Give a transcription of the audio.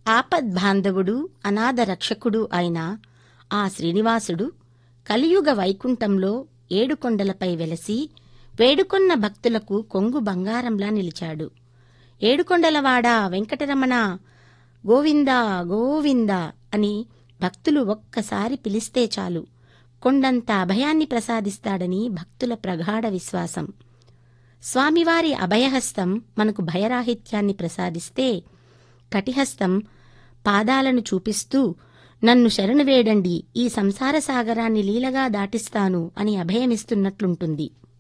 ఆపద్బాంధవుడు అనాథ రక్షకుడు అయిన ఆ శ్రీనివాసుడు కలియుగ వైకుంఠంలో ఏడుకొండలపై వెలసి వేడుకొన్న భక్తులకు కొంగు బంగారంలా నిలిచాడు ఏడుకొండలవాడ వెంకటరమణ గోవిందా గోవిందా అని భక్తులు ఒక్కసారి పిలిస్తే చాలు కొండంత అభయాన్ని ప్రసాదిస్తాడని భక్తుల ప్రగాఢ విశ్వాసం స్వామివారి అభయహస్తం మనకు భయరాహిత్యాన్ని ప్రసాదిస్తే కటిహస్తం పాదాలను చూపిస్తూ నన్ను శరణు వేడండి ఈ సంసార సాగరాన్ని లీలగా దాటిస్తాను అని అభయమిస్తున్నట్లుంటుంది